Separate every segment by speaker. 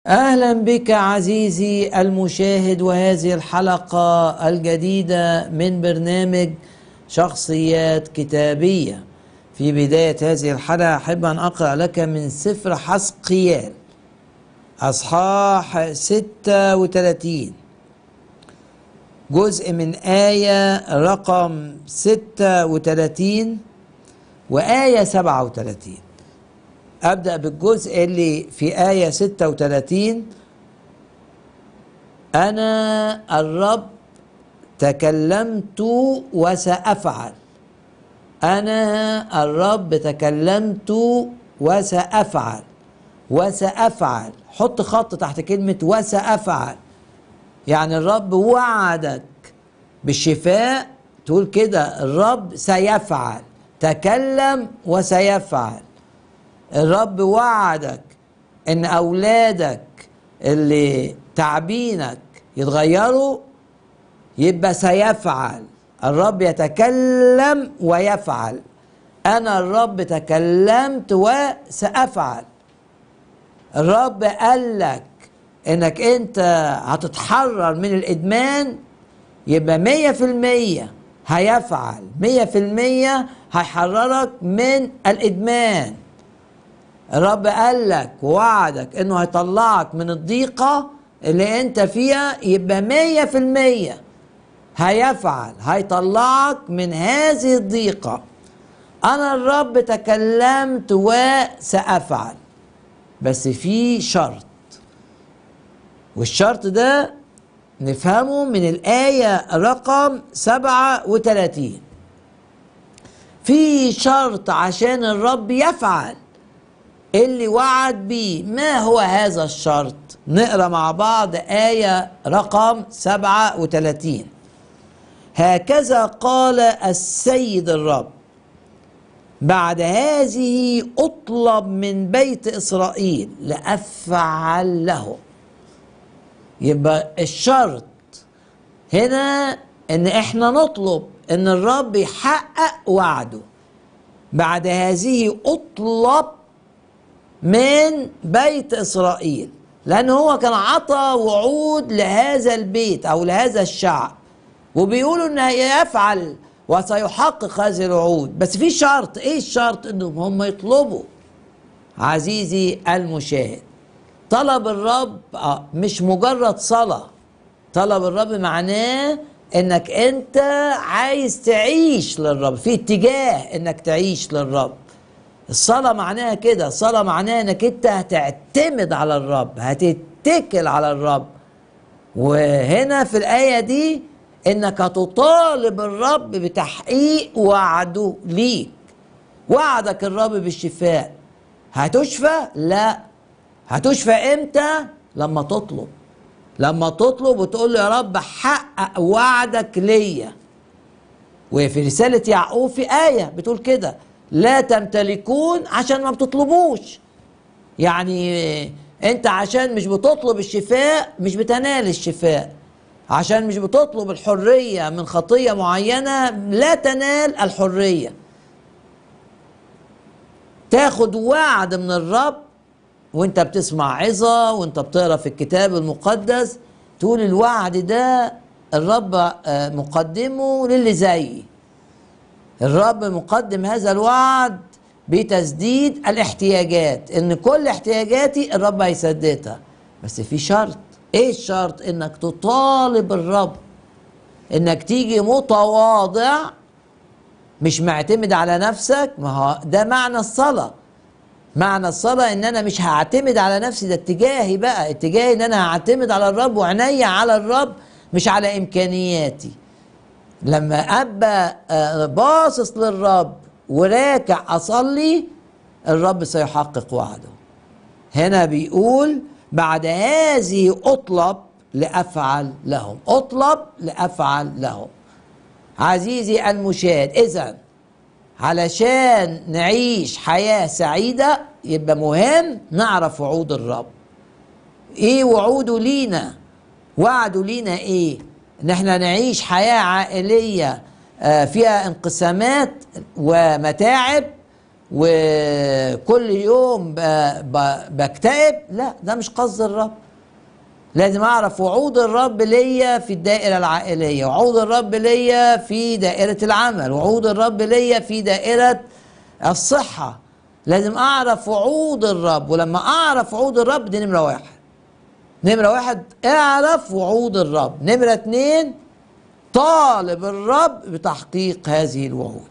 Speaker 1: اهلا بك عزيزي المشاهد وهذه الحلقه الجديده من برنامج شخصيات كتابيه في بدايه هذه الحلقه احب ان اقرا لك من سفر حسقيال اصحاح 36 جزء من ايه رقم 36 وايه 37 أبدأ بالجزء اللي في آية 36 أنا الرب تكلمت وسأفعل أنا الرب تكلمت وسأفعل وسأفعل حط خط تحت كلمة وسأفعل يعني الرب وعدك بالشفاء تقول كده الرب سيفعل تكلم وسيفعل الرب وعدك ان اولادك اللي تعبينك يتغيروا يبقى سيفعل الرب يتكلم ويفعل انا الرب تكلمت وسافعل الرب قال لك انك انت هتتحرر من الادمان يبقى مية في المية هيفعل مية في المية هيحررك من الادمان الرب قال لك ووعدك انه هيطلعك من الضيقة اللي انت فيها يبقى مية في المية هيفعل هيطلعك من هذه الضيقة انا الرب تكلمت وسأفعل بس في شرط والشرط ده نفهمه من الآية رقم 37 في شرط عشان الرب يفعل اللي وعد بيه ما هو هذا الشرط نقرا مع بعض آية رقم 37 هكذا قال السيد الرب بعد هذه اطلب من بيت اسرائيل لافعل له يبقى الشرط هنا ان احنا نطلب ان الرب يحقق وعده بعد هذه اطلب من بيت اسرائيل لان هو كان عطى وعود لهذا البيت او لهذا الشعب وبيقولوا انه يفعل وسيحقق هذه الوعود بس في شرط ايه الشرط انهم هم يطلبوا عزيزي المشاهد طلب الرب آه مش مجرد صلاة طلب الرب معناه انك انت عايز تعيش للرب في اتجاه انك تعيش للرب الصلاة معناها كده الصلاة معناها انك انت هتعتمد على الرب هتتكل على الرب وهنا في الآية دي انك هتطالب الرب بتحقيق وعده ليك وعدك الرب بالشفاء هتشفى لا هتشفى امتى لما تطلب لما تطلب وتقول له يا رب حقق وعدك ليا وفي رسالة يعقوب في آية بتقول كده لا تمتلكون عشان ما بتطلبوش يعني انت عشان مش بتطلب الشفاء مش بتنال الشفاء عشان مش بتطلب الحرية من خطية معينة لا تنال الحرية تاخد وعد من الرب وانت بتسمع عظة وانت بتقرا في الكتاب المقدس تقول الوعد ده الرب مقدمه للي زيي الرب مقدم هذا الوعد بتسديد الاحتياجات ان كل احتياجاتي الرب هيسددها بس في شرط ايه الشرط انك تطالب الرب انك تيجي متواضع مش معتمد على نفسك ما هو ده معنى الصلاة معنى الصلاة ان انا مش هعتمد على نفسي ده اتجاهي بقى اتجاهي ان انا هعتمد على الرب وعينيا على الرب مش على امكانياتي لما ابقى باصص للرب وراكع اصلي الرب سيحقق وعده هنا بيقول بعد هذه اطلب لافعل لهم اطلب لافعل لهم عزيزي المشاهد اذا علشان نعيش حياه سعيده يبقى مهم نعرف وعود الرب ايه وعوده لينا وعده لينا ايه ان احنا نعيش حياه عائليه فيها انقسامات ومتاعب وكل يوم بكتئب لا ده مش قصد الرب لازم اعرف وعود الرب ليا في الدائره العائليه وعود الرب ليا في دائره العمل وعود الرب ليا في دائره الصحه لازم اعرف وعود الرب ولما اعرف وعود الرب دي نمره واحد نمره واحد اعرف وعود الرب نمره اتنين طالب الرب بتحقيق هذه الوعود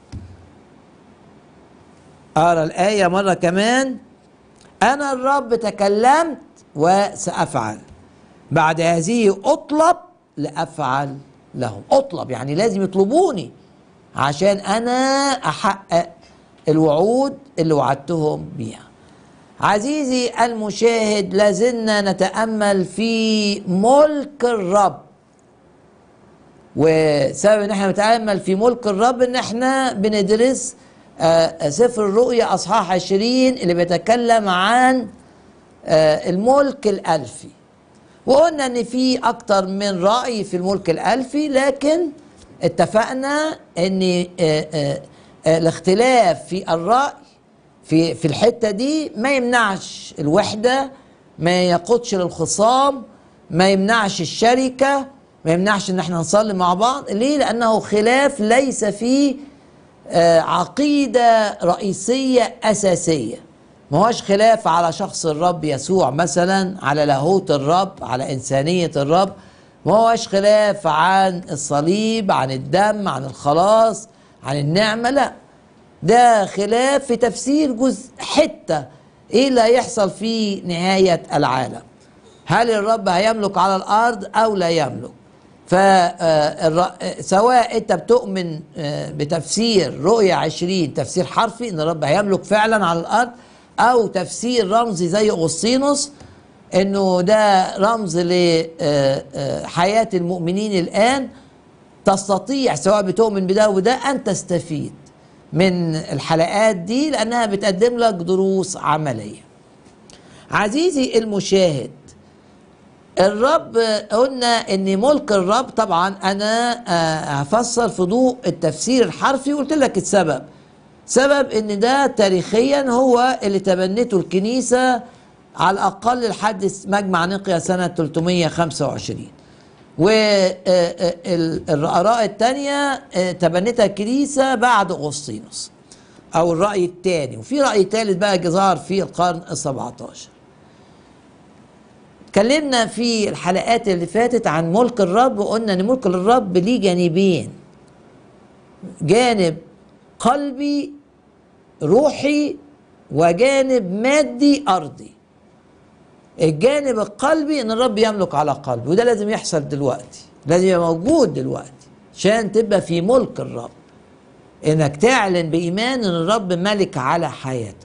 Speaker 1: اقرا الايه مره كمان انا الرب تكلمت وسافعل بعد هذه اطلب لافعل لهم اطلب يعني لازم يطلبوني عشان انا احقق الوعود اللي وعدتهم بيها عزيزي المشاهد لازلنا نتامل في ملك الرب وسبب ان احنا نتامل في ملك الرب ان احنا بندرس آه، سفر الرؤيا اصحاح 20 اللي بيتكلم عن آه، الملك الالفي وقلنا ان في اكتر من راي في الملك الالفي لكن اتفقنا ان آه، الاختلاف في الراي في في الحته دي ما يمنعش الوحده ما يقودش للخصام ما يمنعش الشركه ما يمنعش ان احنا نصلي مع بعض ليه لانه خلاف ليس فيه آه، عقيدة رئيسية أساسية ما هوش خلاف على شخص الرب يسوع مثلا على لاهوت الرب على إنسانية الرب ما هوش خلاف عن الصليب عن الدم عن الخلاص عن النعمة لا ده خلاف في تفسير جزء حتة ايه اللي هيحصل في نهاية العالم هل الرب هيملك على الارض او لا يملك فسواء انت بتؤمن آه، بتفسير رؤية عشرين تفسير حرفي ان الرب هيملك فعلا على الارض او تفسير رمزي زي اغسطينوس انه ده رمز لحياة آه، آه، المؤمنين الان تستطيع سواء بتؤمن بده وده ان تستفيد من الحلقات دي لانها بتقدم لك دروس عمليه عزيزي المشاهد الرب قلنا ان ملك الرب طبعا انا آه، هفسر في ضوء التفسير الحرفي وقلت لك السبب سبب ان ده تاريخيا هو اللي تبنته الكنيسه على الاقل لحد مجمع نقيا سنه 325 والآراء الثانية آه، تبنتها الكنيسة بعد أغسطينوس أو الرأي الثاني وفي رأي ثالث بقى ظهر في القرن ال 17 اتكلمنا في الحلقات اللي فاتت عن ملك الرب وقلنا ان ملك الرب ليه جانبين جانب قلبي روحي وجانب مادي ارضي الجانب القلبي ان الرب يملك على قلبي وده لازم يحصل دلوقتي لازم يبقى موجود دلوقتي عشان تبقى في ملك الرب انك تعلن بايمان ان الرب ملك على حياتك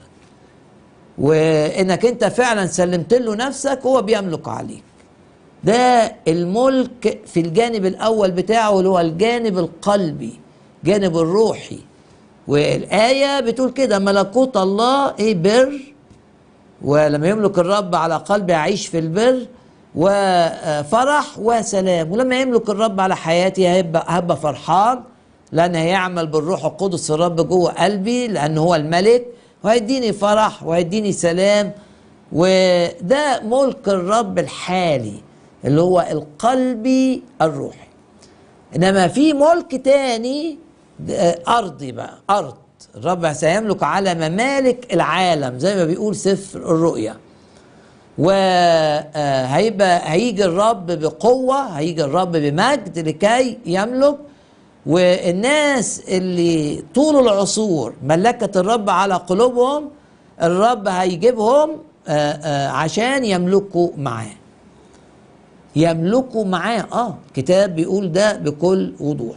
Speaker 1: وانك انت فعلا سلمت له نفسك هو بيملك عليك ده الملك في الجانب الاول بتاعه اللي هو الجانب القلبي جانب الروحي والايه بتقول كده ملكوت الله ايه بر ولما يملك الرب على قلبي اعيش في البر وفرح وسلام ولما يملك الرب على حياتي هبقى هبقى فرحان لان هيعمل بالروح القدس الرب جوه قلبي لان هو الملك وهيديني فرح وهيديني سلام وده ملك الرب الحالي اللي هو القلبي الروحي انما في ملك تاني ارضي بقى ارض الرب سيملك على ممالك العالم زي ما بيقول سفر الرؤيا وهيبقى هيجي الرب بقوة هيجي الرب بمجد لكي يملك والناس اللي طول العصور ملكت الرب على قلوبهم الرب هيجيبهم آه، آه، عشان يملكوا معاه يملكوا معاه اه كتاب بيقول ده بكل وضوح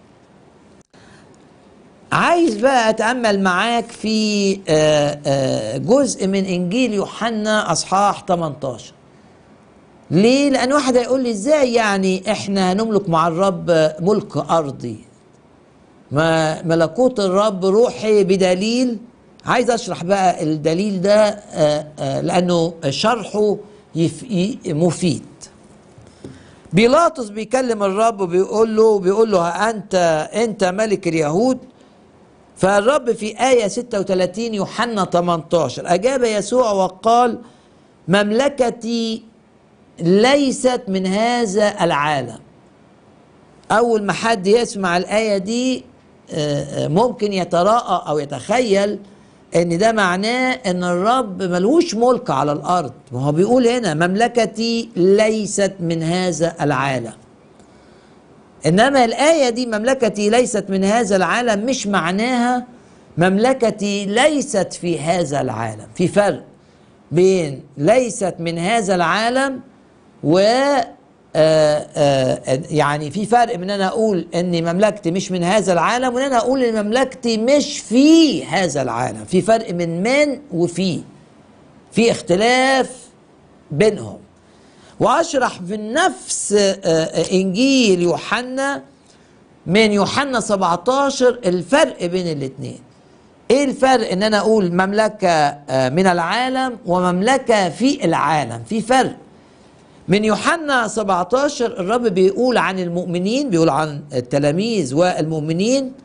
Speaker 1: عايز بقى اتامل معاك في آه، جزء من انجيل يوحنا اصحاح 18 ليه؟ لأن واحد هيقول لي إزاي يعني إحنا هنملك مع الرب ملك أرضي ما ملكوت الرب روحي بدليل عايز أشرح بقى الدليل ده آه، آه، لأنه شرحه مفيد بيلاطس بيكلم الرب وبيقول له بيقول له أنت أنت ملك اليهود فالرب في آية 36 يوحنا 18 أجاب يسوع وقال مملكتي ليست من هذا العالم أول ما حد يسمع الآية دي آه، آه، ممكن يتراءى أو يتخيل ان ده معناه ان الرب ملوش ملك على الارض ما هو بيقول هنا مملكتي ليست من هذا العالم انما الايه دي مملكتي ليست من هذا العالم مش معناها مملكتي ليست في هذا العالم في فرق بين ليست من هذا العالم و آه، آه، يعني في فرق من انا اقول ان مملكتي مش من هذا العالم وان انا اقول ان مملكتي مش في هذا العالم في فرق من من وفي في اختلاف بينهم واشرح في نفس آه، انجيل يوحنا من يوحنا 17 الفرق بين الاثنين ايه الفرق ان انا اقول مملكه من العالم ومملكه في العالم في فرق من يوحنا 17 الرب بيقول عن المؤمنين بيقول عن التلاميذ والمؤمنين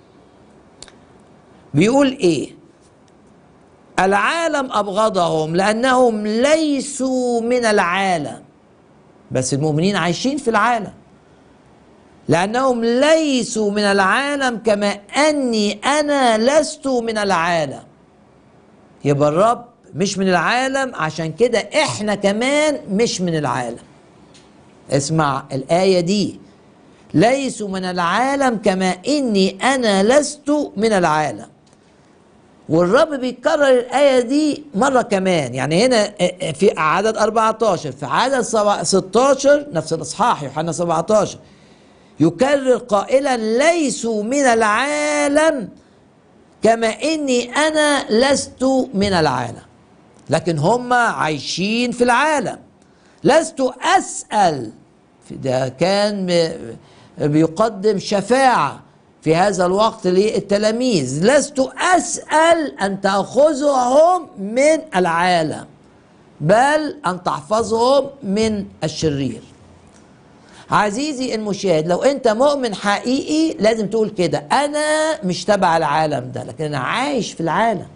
Speaker 1: بيقول ايه العالم ابغضهم لانهم ليسوا من العالم بس المؤمنين عايشين في العالم لانهم ليسوا من العالم كما اني انا لست من العالم يبقى الرب مش من العالم عشان كده احنا كمان مش من العالم اسمع الآية دي ليسوا من العالم كما إني أنا لست من العالم والرب بيكرر الآية دي مرة كمان يعني هنا في عدد 14 في عدد 16 نفس الإصحاح يوحنا 17 يكرر قائلا ليسوا من العالم كما إني أنا لست من العالم لكن هم عايشين في العالم لست أسأل ده كان بيقدم شفاعة في هذا الوقت للتلاميذ لست أسأل أن تأخذهم من العالم بل أن تحفظهم من الشرير عزيزي المشاهد لو أنت مؤمن حقيقي لازم تقول كده أنا مش تبع العالم ده لكن أنا عايش في العالم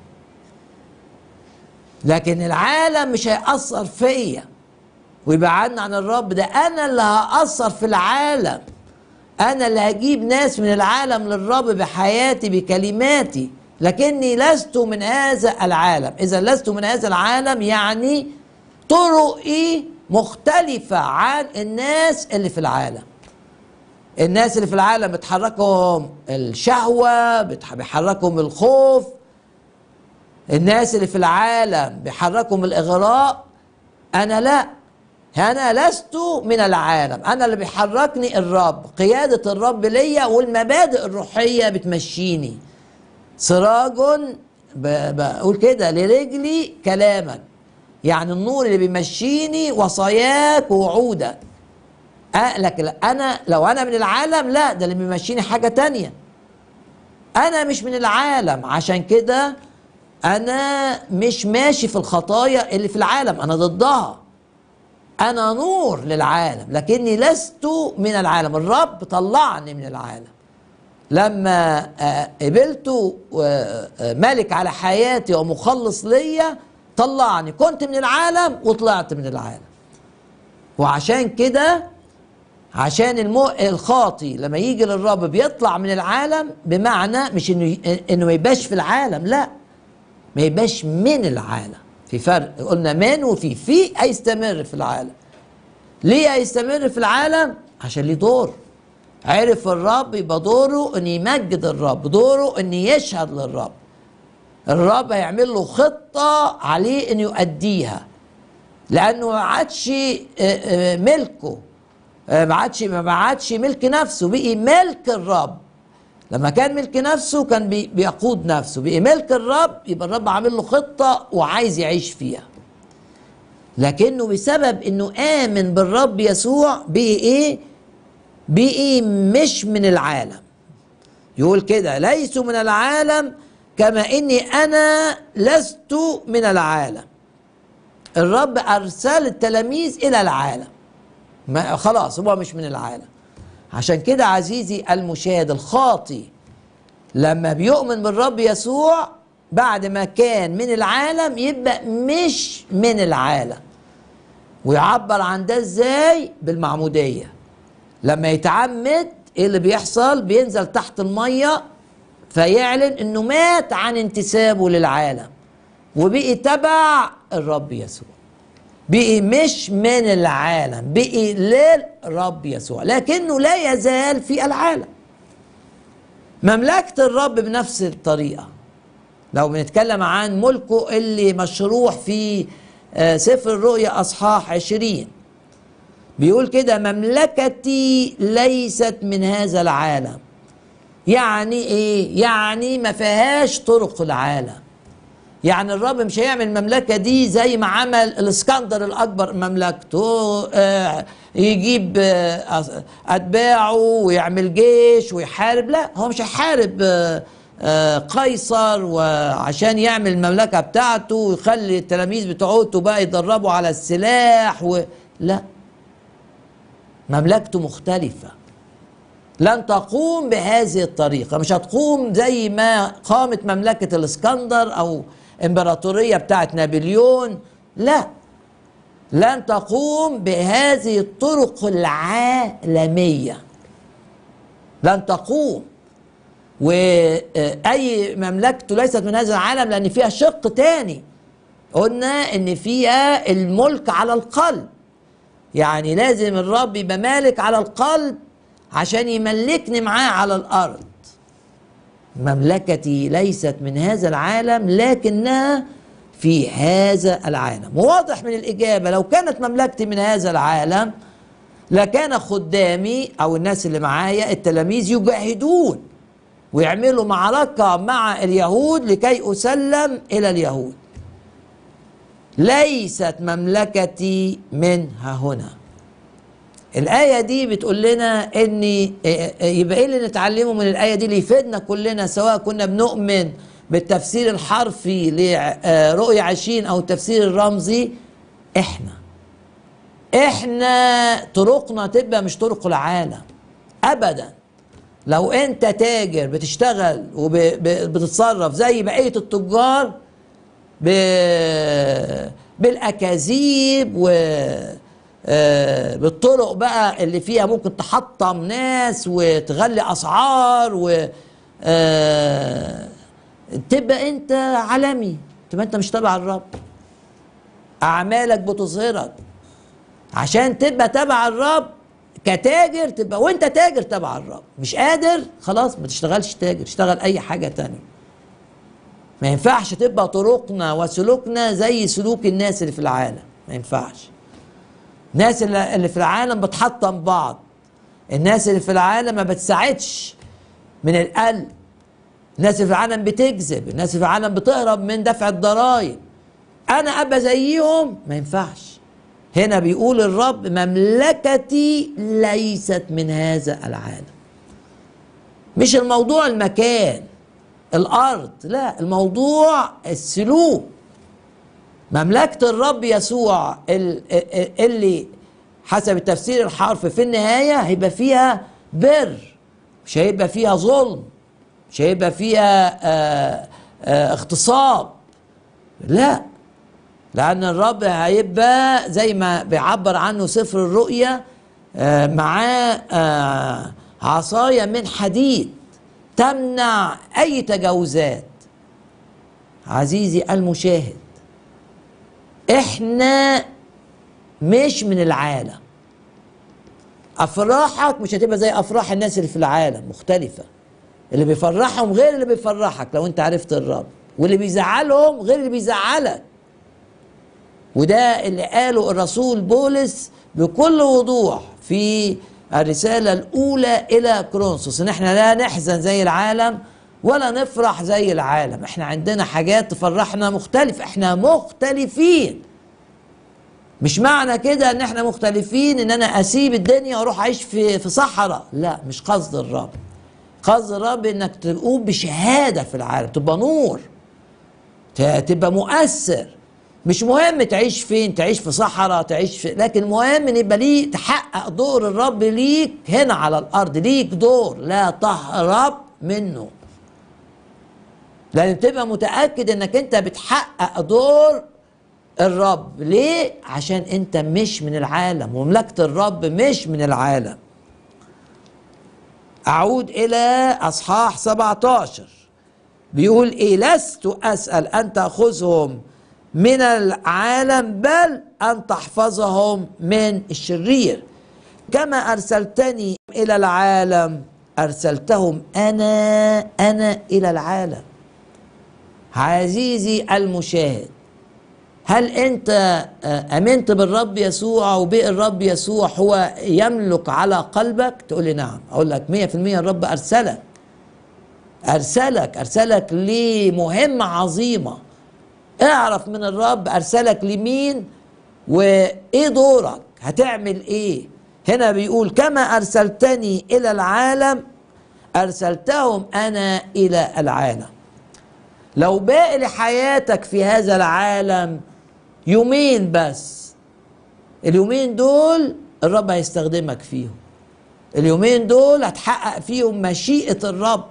Speaker 1: لكن العالم مش هيأثر فيا ويبعدنا عن الرب ده أنا اللي هأثر في العالم أنا اللي هجيب ناس من العالم للرب بحياتي بكلماتي لكني لست من هذا العالم إذا لست من هذا العالم يعني طرقي مختلفة عن الناس اللي في العالم الناس اللي في العالم بتحركهم الشهوة بيحركهم الخوف الناس اللي في العالم بيحركهم الإغراء أنا لا أنا لست من العالم أنا اللي بيحركني الرب قيادة الرب ليا والمبادئ الروحية بتمشيني سراج بقول كده لرجلي كلامك يعني النور اللي بيمشيني وصاياك ووعودك أه لكن أنا لو أنا من العالم لا ده اللي بيمشيني حاجة تانية أنا مش من العالم عشان كده انا مش ماشي في الخطايا اللي في العالم انا ضدها انا نور للعالم لكني لست من العالم الرب طلعني من العالم لما آه، قبلت آه، ملك على حياتي ومخلص ليا طلعني كنت من العالم وطلعت من العالم وعشان كده عشان المو... الخاطي لما يجي للرب بيطلع من العالم بمعنى مش انه انه ما يبقاش في العالم لا ما يبقاش من العالم في فرق قلنا من وفي في هيستمر في العالم ليه هيستمر في العالم عشان ليه دور عرف الرب يبقى دوره ان يمجد الرب دوره ان يشهد للرب الرب هيعمل له خطه عليه ان يؤديها لانه ما عادش آه، آه، ملكه آه، ما عادش ما عادش ملك نفسه بقي ملك الرب لما كان ملك نفسه كان بيقود نفسه بقي ملك الرب يبقى الرب عامل له خطة وعايز يعيش فيها لكنه بسبب انه آمن بالرب يسوع بقي ايه بقي مش من العالم يقول كده ليسوا من العالم كما اني انا لست من العالم الرب ارسل التلاميذ الى العالم ما خلاص هو مش من العالم عشان كده عزيزي المشاهد الخاطي لما بيؤمن بالرب يسوع بعد ما كان من العالم يبقى مش من العالم ويعبر عن ده ازاي بالمعمودية لما يتعمد ايه اللي بيحصل بينزل تحت المية فيعلن انه مات عن انتسابه للعالم وبقي تبع الرب يسوع بقي مش من العالم بقي للرب يسوع لكنه لا يزال في العالم مملكة الرب بنفس الطريقة لو بنتكلم عن ملكه اللي مشروح في آه، سفر الرؤيا أصحاح عشرين بيقول كده مملكتي ليست من هذا العالم يعني ايه يعني ما فيهاش طرق العالم يعني الرب مش هيعمل المملكة دي زي ما عمل الاسكندر الأكبر مملكته آه يجيب آه أتباعه ويعمل جيش ويحارب لا هو مش هيحارب آه آه قيصر وعشان يعمل المملكة بتاعته ويخلي التلاميذ بتوعته بقى يدربوا على السلاح و... لا مملكته مختلفة لن تقوم بهذه الطريقة مش هتقوم زي ما قامت مملكة الاسكندر أو امبراطورية بتاعت نابليون لا لن تقوم بهذه الطرق العالمية لن تقوم وأي مملكته ليست من هذا العالم لأن فيها شق تاني قلنا إن فيها الملك على القلب يعني لازم الرب يبقى مالك على القلب عشان يملكني معاه على الأرض مملكتي ليست من هذا العالم لكنها في هذا العالم وواضح من الإجابة لو كانت مملكتي من هذا العالم لكان خدامي أو الناس اللي معايا التلاميذ يجاهدون ويعملوا معركة مع اليهود لكي أسلم إلى اليهود ليست مملكتي منها هنا الآية دي بتقول لنا إن يبقى إيه اللي نتعلمه من الآية دي اللي يفيدنا كلنا سواء كنا بنؤمن بالتفسير الحرفي لرؤية عشرين أو التفسير الرمزي إحنا إحنا طرقنا تبقى مش طرق العالم أبدا لو أنت تاجر بتشتغل وبتتصرف زي بقية التجار بالأكاذيب و آه بالطرق بقى اللي فيها ممكن تحطم ناس وتغلي اسعار و آه تبقى انت عالمي تبقى انت مش تبع الرب اعمالك بتظهرك عشان تبقى تبع الرب كتاجر تبقى وانت تاجر تبع الرب مش قادر خلاص ما تشتغلش تاجر اشتغل اي حاجه تانية ما ينفعش تبقى طرقنا وسلوكنا زي سلوك الناس اللي في العالم ما ينفعش الناس اللي في العالم بتحطم بعض الناس اللي في العالم ما بتساعدش من القلب الناس اللي في العالم بتكذب الناس اللي في العالم بتهرب من دفع الضرائب انا ابقى زيهم ما ينفعش هنا بيقول الرب مملكتي ليست من هذا العالم مش الموضوع المكان الارض لا الموضوع السلوك مملكة الرب يسوع اللي حسب التفسير الحرفي في النهاية هيبقى فيها بر مش هيبقى فيها ظلم مش هيبقى فيها آآ آآ اغتصاب لا لأن الرب هيبقى زي ما بيعبر عنه سفر الرؤيا معاه عصاية من حديد تمنع أي تجاوزات عزيزي المشاهد احنا مش من العالم افراحك مش هتبقى زي افراح الناس اللي في العالم مختلفة اللي بيفرحهم غير اللي بيفرحك لو انت عرفت الرب واللي بيزعلهم غير اللي بيزعلك وده اللي قاله الرسول بولس بكل وضوح في الرسالة الأولى إلى كرونسوس إن إحنا لا نحزن زي العالم ولا نفرح زي العالم إحنا عندنا حاجات تفرحنا مختلف إحنا مختلفين مش معنى كده إن إحنا مختلفين إن أنا أسيب الدنيا وأروح أعيش في في صحراء لا مش قصد الرب قصد الرب إنك تقوم بشهادة في العالم تبقى نور تبقى مؤثر مش مهم تعيش فين تعيش في صحراء تعيش في لكن المهم ان يبقى ليه تحقق دور الرب ليك هنا على الارض ليك دور لا تهرب منه لازم تبقى متأكد انك انت بتحقق دور الرب ليه عشان انت مش من العالم ومملكة الرب مش من العالم اعود الى اصحاح 17 بيقول ايه لست اسال ان تاخذهم من العالم بل ان تحفظهم من الشرير كما ارسلتني الى العالم ارسلتهم انا انا الى العالم عزيزي المشاهد هل انت امنت بالرب يسوع وبقى الرب يسوع هو يملك على قلبك تقول لي نعم اقول لك 100% الرب ارسلك ارسلك ارسلك لمهمه عظيمه اعرف من الرب ارسلك لمين وايه دورك هتعمل ايه هنا بيقول كما ارسلتني الى العالم ارسلتهم انا الى العالم لو باقي لحياتك في هذا العالم يومين بس اليومين دول الرب هيستخدمك فيهم اليومين دول هتحقق فيهم مشيئة الرب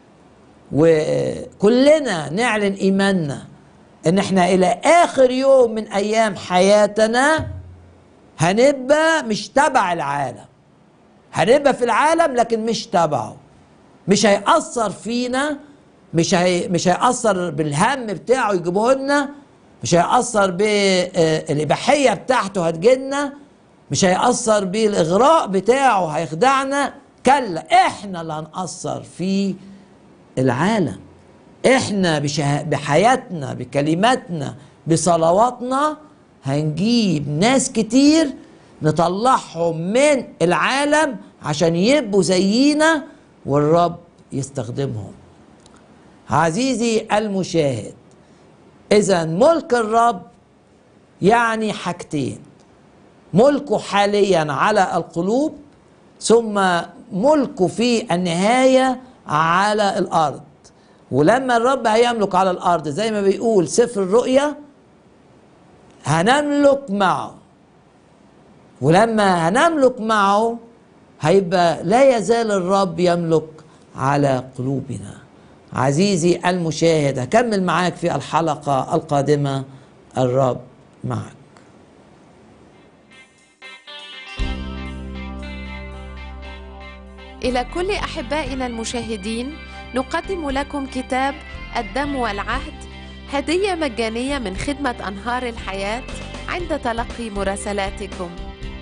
Speaker 1: وكلنا نعلن إيماننا إن إحنا إلى آخر يوم من أيام حياتنا هنبقى مش تبع العالم هنبقى في العالم لكن مش تبعه مش هيأثر فينا مش هي مش هيأثر بالهم بتاعه يجيبه لنا مش هيأثر بالإباحية بتاعته هتجيلنا مش هيأثر بالإغراء بتاعه هيخدعنا كلا احنا اللي هنأثر في العالم احنا بشه... بحياتنا بكلماتنا بصلواتنا هنجيب ناس كتير نطلعهم من العالم عشان يبقوا زينا والرب يستخدمهم عزيزي المشاهد اذا ملك الرب يعني حاجتين ملكه حاليا على القلوب ثم ملكه في النهايه على الارض ولما الرب هيملك على الارض زي ما بيقول سفر الرؤيا هنملك معه ولما هنملك معه هيبقى لا يزال الرب يملك على قلوبنا عزيزي المشاهد هكمل معاك في الحلقة القادمة الرب معك
Speaker 2: إلى كل أحبائنا المشاهدين نقدم لكم كتاب الدم والعهد هدية مجانية من خدمة أنهار الحياة عند تلقي مراسلاتكم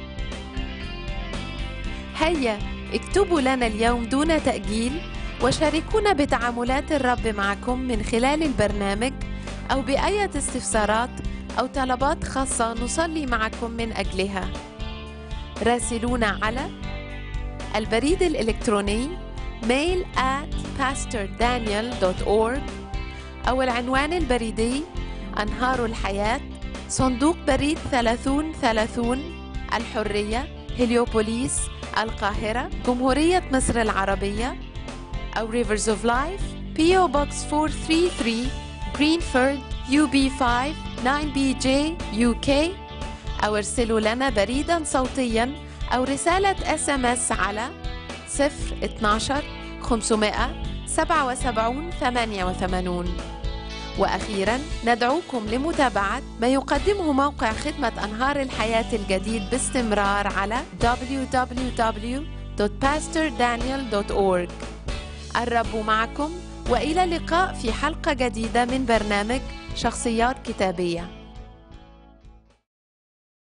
Speaker 2: هيا اكتبوا لنا اليوم دون تأجيل وشاركونا بتعاملات الرب معكم من خلال البرنامج أو بأية استفسارات أو طلبات خاصة نصلي معكم من أجلها راسلونا على البريد الإلكتروني mail at pastordaniel.org أو العنوان البريدي أنهار الحياة صندوق بريد 3030 الحرية هليوبوليس القاهرة جمهورية مصر العربية أو Rivers of Life PO Box 433 Greenford UB5 9BJ UK أو ارسلوا لنا بريدا صوتيا أو رسالة اس ام اس على 012 577 88 وأخيرا ندعوكم لمتابعة ما يقدمه موقع خدمة أنهار الحياة الجديد باستمرار على www.pastordaniel.org الرب معكم والى اللقاء في حلقه جديده من برنامج شخصيات كتابيه